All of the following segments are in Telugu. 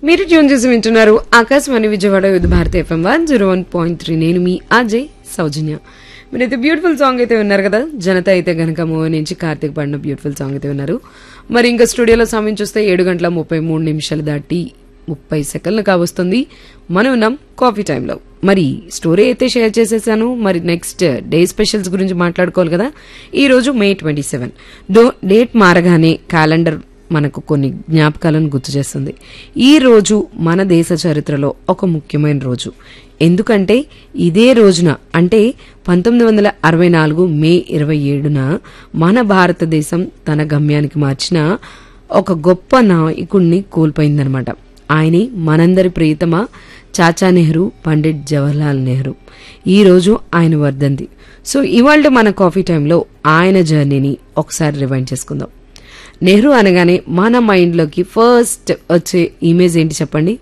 మీరు ట్యూన్ చేసి వింటున్నారు Akashvani Vijayawada with Bharati FM one zero one point three నేను మీ అజయ్ సౌజన్య మీరైతే బ్యూటిఫుల్ సాంగ్ అయితే విన్నారు కదా జనత అయితే గనక మూవీ నుంచి కార్తీక్ పాడిన బ్యూటిఫుల్ సాంగ్ అయితే విన్నారు మరి ఇంకా స్టూడియోలో సమయం చూస్తే ఏడు గంటల ముప్పై మూడు నిమిషాలు దాటి ముప్పై సెకండ్లు కావస్తుంది మనం ఉన్నాం కాఫీ టైంలో మరి స్టోరీ అయితే షేర్ చేసేసాను మరి నెక్స్ట్ డే స్పెషల్స్ గురించి మాట్లాడుకోవాలి కదా ఈ రోజు మే ట్వంటీ సెవెన్ డేట్ మారగానే క్యాలెండర్ మనకు కొన్ని జ్ఞాపకాలను గుర్తు చేస్తుంది ఈ రోజు మన దేశ చరిత్రలో ఒక ముఖ్యమైన రోజు ఎందుకంటే ఇదే రోజున అంటే పంతొమ్మిది వందల అరవై నాలుగు మే ఇరవై ఏడున మన భారతదేశం తన గమ్యానికి మార్చిన ఒక గొప్ప నాయకుణ్ణి కోల్పోయిందనమాట ఆయనే మనందరి ప్రియతమ చాచా నెహ్రూ పండిట్ జవహర్లాల్ నెహ్రూ ఈ రోజు ఆయన వర్ధంతి సో ఇవాళ మన కాఫీ టైంలో ఆయన జర్నీని ఒకసారి రివైండ్ చేసుకుందాం నెహ్రూ అనగానే మన మైండ్లోకి ఫస్ట్ వచ్చే ఇమేజ్ ఏంటి చెప్పండి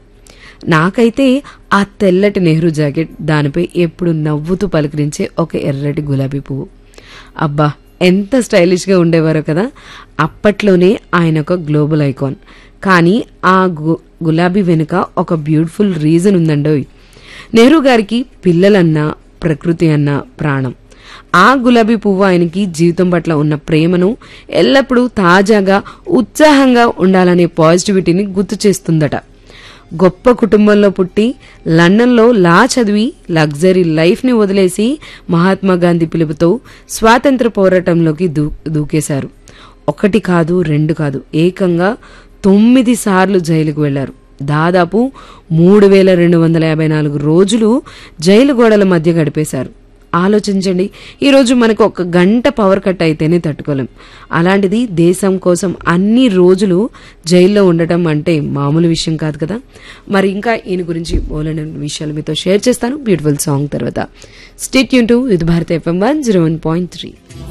నాకైతే ఆ తెల్లటి నెహ్రూ జాకెట్ దానిపై ఎప్పుడు నవ్వుతూ పలకరించే ఒక ఎర్రటి గులాబీ పువ్వు అబ్బా ఎంత స్టైలిష్గా ఉండేవారో కదా అప్పట్లోనే ఆయన ఒక గ్లోబల్ ఐకాన్ కానీ ఆ గు గులాబీ వెనుక ఒక బ్యూటిఫుల్ రీజన్ ఉందండోయ్ నెహ్రూ గారికి పిల్లలన్నా ప్రకృతి అన్న ప్రాణం ఆ గులాబీ పువ్వు ఆయనకి జీవితం పట్ల ఉన్న ప్రేమను ఎల్లప్పుడూ తాజాగా ఉత్సాహంగా ఉండాలనే పాజిటివిటీని గుర్తు చేస్తుందట గొప్ప కుటుంబంలో పుట్టి లండన్లో లా చదివి లగ్జరీ లైఫ్ని వదిలేసి మహాత్మా గాంధీ పిలుపుతో స్వాతంత్ర పోరాటంలోకి దూ దూకేశారు ఒకటి కాదు రెండు కాదు ఏకంగా తొమ్మిది సార్లు జైలుకు వెళ్లారు దాదాపు మూడు వేల రెండు వందల యాభై నాలుగు రోజులు జైలు గోడల మధ్య గడిపేశారు ఆలోచించండి ఈరోజు మనకు ఒక గంట పవర్ కట్ అయితేనే తట్టుకోలేం అలాంటిది దేశం కోసం అన్ని రోజులు జైల్లో ఉండటం అంటే మామూలు విషయం కాదు కదా మరి ఇంకా ఈయన గురించి బోలైన విషయాలు మీతో షేర్ చేస్తాను బ్యూటిఫుల్ సాంగ్ తర్వాత స్టేట్ యూన్ to with Bharat FM one zero one point three